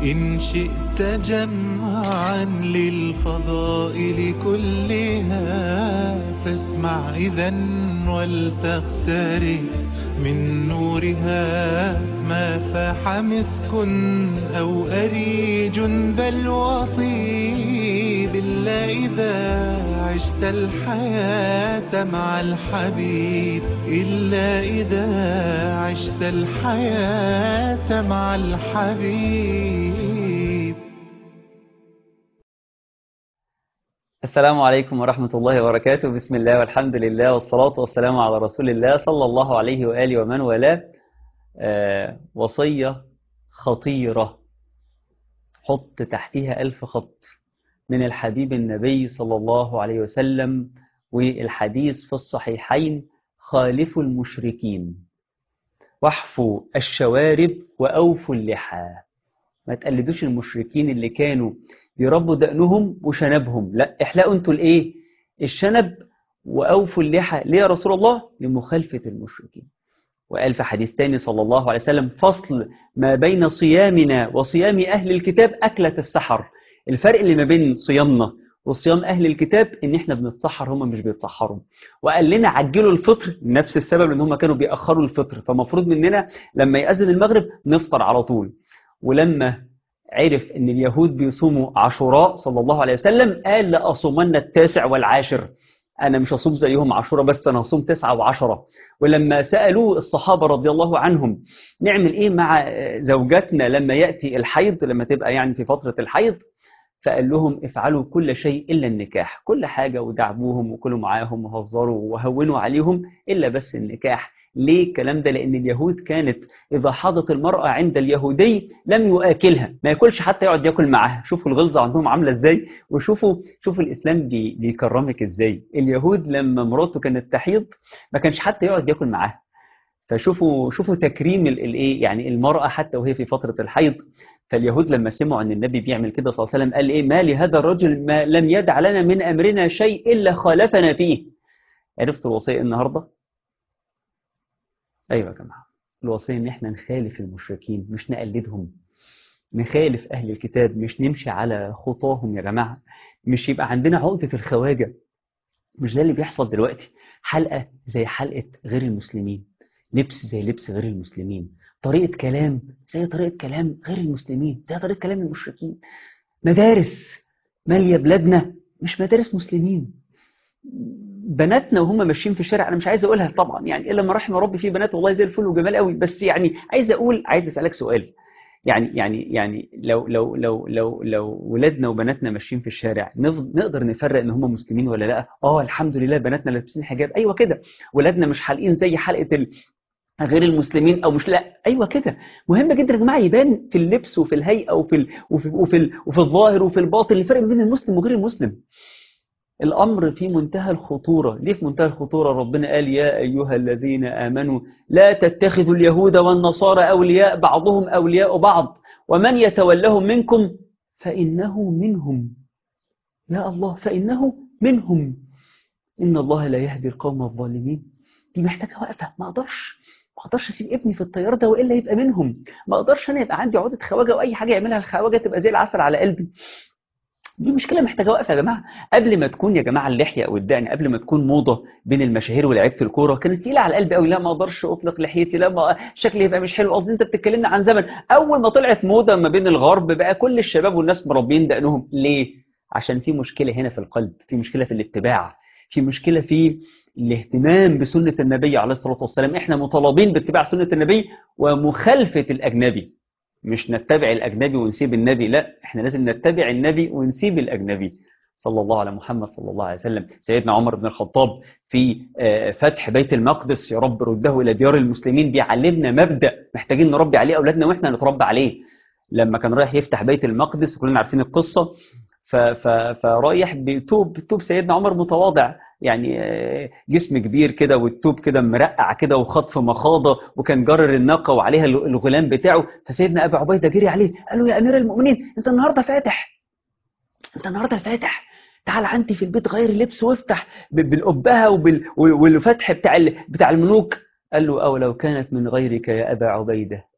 إن شئت جمعا للفضائل كلها فاسمع إذا ولتقترب من نورها ما فاح مسك أو أريج بل وطيب إلا إذا عشت الحياة مع الحبيب إلا إذا عشت الحياة مع الحبيب السلام عليكم ورحمة الله وبركاته بسم الله والحمد لله والصلاة والسلام على رسول الله صلى الله عليه وآله ومن والاه آه وصية خطيرة حط تحتها ألف خط من الحبيب النبي صلى الله عليه وسلم والحديث في الصحيحين خالفوا المشركين واحفوا الشوارب وأوفوا اللحى ما تقلدوش المشركين اللي كانوا بيربوا دقنهم وشنبهم لا احلقوا انتوا الايه الشنب واوفوا اللحى ليه يا رسول الله لمخالفة المشركين وقال في حديث تاني صلى الله عليه وسلم فصل ما بين صيامنا وصيام أهل الكتاب أكلة السحر الفرق اللي ما بين صيامنا وصيام أهل الكتاب إن إحنا بنتسحر هم مش بيتسحروا وقال لنا عجلوا الفطر نفس السبب إن هم كانوا بيأخروا الفطر فمفروض مننا لما يأذن المغرب نفطر على طول ولما عرف ان اليهود بيصوموا عاشوراء صلى الله عليه وسلم قال لأصومن التاسع والعاشر أنا مش هصوم زيهم عاشوراء بس أنا هصوم تسعة وعشرة ولما سألوه الصحابة رضي الله عنهم نعمل إيه مع زوجاتنا لما يأتي الحيض لما تبقى يعني في فترة الحيض فقال لهم افعلوا كل شيء إلا النكاح كل حاجة ودعبوهم وكلوا معاهم وهزروا وهونوا عليهم إلا بس النكاح ليه الكلام ده لأن اليهود كانت إذا حاضت المرأة عند اليهودي لم يؤكلها ما ياكلش حتى يقعد ياكل معاها شوفوا الغلظة عندهم عاملة إزاي وشوفوا شوفوا الإسلام بي بيكرمك إزاي اليهود لما مراته كانت تحيض ما كانش حتى يقعد ياكل معاها فشوفوا شوفوا تكريم الايه يعني المرأة حتى وهي في فترة الحيض فاليهود لما سمعوا ان النبي بيعمل كده صلى الله عليه وسلم قال ايه ما لهذا الرجل ما لم يدع لنا من امرنا شيء الا خالفنا فيه عرفتوا الوصيه النهارده ايوه يا جماعه الوصيه ان احنا نخالف المشركين مش نقلدهم نخالف اهل الكتاب مش نمشي على خطاهم يا جماعه مش يبقى عندنا عقده الخواجه مش زي اللي بيحصل دلوقتي حلقه زي حلقه غير المسلمين لبس زي لبس غير المسلمين طريقه كلام زي طريقه كلام غير المسلمين زي طريقه كلام المشركين مدارس ماليه بلادنا مش مدارس مسلمين بناتنا وهم ماشيين في الشارع انا مش عايز اقولها طبعا يعني الا ما رحم ربي في بنات والله زي الفل وجمال قوي بس يعني عايز اقول عايز اسالك سؤال يعني يعني يعني لو لو لو لو لو ولادنا وبناتنا ماشيين في الشارع نقدر نفرق ان هم مسلمين ولا لا اه الحمد لله بناتنا لابسين حجاب ايوه كده ولادنا مش حالقين زي حلقه ال... غير المسلمين او مش لا ايوه كده مهم جدا يا جماعه يبان في اللبس وفي الهيئه وفي ال... وفي وفي, ال... وفي الظاهر وفي الباطن الفرق بين المسلم وغير المسلم الأمر في منتهى الخطورة ليه في منتهى الخطورة ربنا قال يا أيها الذين آمنوا لا تتخذوا اليهود والنصارى أولياء بعضهم أولياء بعض ومن يتولهم منكم فإنه منهم يا الله فإنه منهم إن الله لا يهدي القوم الظالمين دي محتاجة وقفة ما أقدرش ما أقدرش أسيب ابني في الطيار ده وإلا يبقى منهم ما أقدرش أنا يبقى عندي عقدة خواجة وأي حاجة يعملها الخواجة تبقى زي العسل على قلبي دي مشكلة محتاجة وقفة يا جماعة قبل ما تكون يا جماعة اللحية أو الدقن قبل ما تكون موضة بين المشاهير ولاعيبة الكورة كانت تقيلة على القلب قوي لا ما اقدرش اطلق لحيتي لا ما شكلي يبقى مش حلو قصدي انت بتتكلمنا عن زمن اول ما طلعت موضة ما بين الغرب بقى كل الشباب والناس مربين دقنهم ليه عشان في مشكلة هنا في القلب في مشكلة في الاتباع في مشكلة في الاهتمام بسنة النبي عليه الصلاة والسلام احنا مطالبين باتباع سنة النبي ومخالفة الأجنبي مش نتبع الأجنبي ونسيب النبي لا احنا لازم نتبع النبي ونسيب الأجنبي صلى الله على محمد صلى الله عليه وسلم سيدنا عمر بن الخطاب في فتح بيت المقدس يا رب رده إلى ديار المسلمين بيعلمنا مبدأ محتاجين نربي عليه أولادنا وإحنا نتربى عليه لما كان رايح يفتح بيت المقدس كلنا عارفين القصة فرايح بتوب توب سيدنا عمر متواضع يعني جسم كبير كده والتوب كده مرقع كده وخطف مخاضه وكان جرر الناقه وعليها الغلام بتاعه فسيدنا ابي عبيده جري عليه قال له يا امير المؤمنين انت النهارده فاتح انت النهارده فاتح تعال عندي في البيت غير اللبس وافتح بالقبهه وبال والفتح بتاع بتاع الملوك قال له او لو كانت من غيرك يا ابا عبيده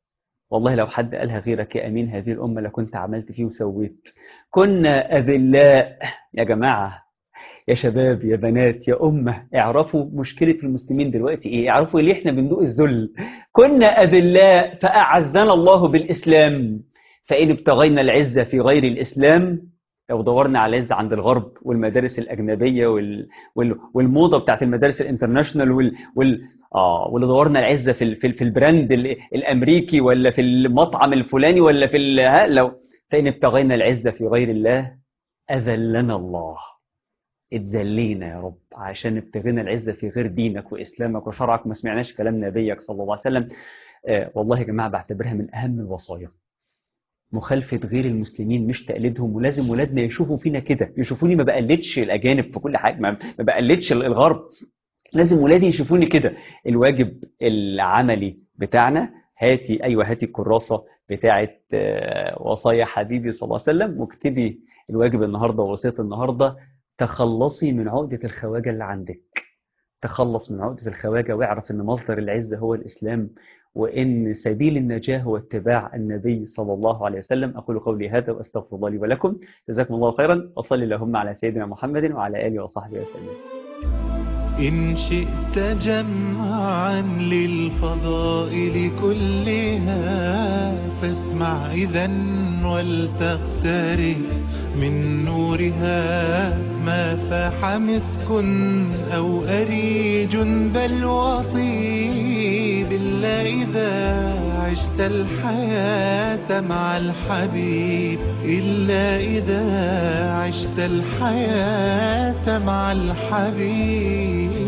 والله لو حد قالها غيرك يا أمين هذه الأمة لكنت عملت فيه وسويت كنا أذلاء يا جماعة يا شباب يا بنات يا أمة اعرفوا مشكلة المسلمين دلوقتي إيه اعرفوا ليه إحنا بندوق الذل كنا أذلاء فأعزنا الله بالإسلام فإن ابتغينا العزة في غير الإسلام لو دورنا على العزة عند الغرب والمدارس الأجنبية وال... وال... والموضة بتاعت المدارس الانترناشونال وال... وال... آه واللي دورنا العزة في ال... في, ال... في البراند ال... الأمريكي ولا في المطعم الفلاني ولا في ال... ها لو فإن ابتغينا العزة في غير الله أذلنا الله اتذلينا يا رب عشان ابتغينا العزة في غير دينك وإسلامك وشرعك ما سمعناش كلام نبيك صلى الله عليه وسلم آه والله يا جماعة بعتبرها من أهم الوصايا مخالفة غير المسلمين مش تقليدهم ولازم ولادنا يشوفوا فينا كده يشوفوني ما بقلدش الأجانب في كل حاجة ما بقلدش الغرب لازم ولادي يشوفوني كده الواجب العملي بتاعنا هاتي أيوة هاتي الكراسة بتاعة وصايا حبيبي صلى الله عليه وسلم واكتبي الواجب النهاردة ووصية النهاردة تخلصي من عقدة الخواجة اللي عندك تخلص من عقدة الخواجة واعرف ان مصدر العزة هو الإسلام وإن سبيل النجاة هو اتباع النبي صلى الله عليه وسلم أقول قولي هذا وأستغفر الله لي ولكم جزاكم الله خيرا وصلي اللهم على سيدنا محمد وعلى آله وصحبه وسلم إن شئت جمعا للفضائل كلها فاسمع إذا ولتقترب من نورها ما فاح مسك أو أريج بل وطيب إلا إذا عشت الحياة مع الحبيب إلا إذا عشت الحياة مع الحبيب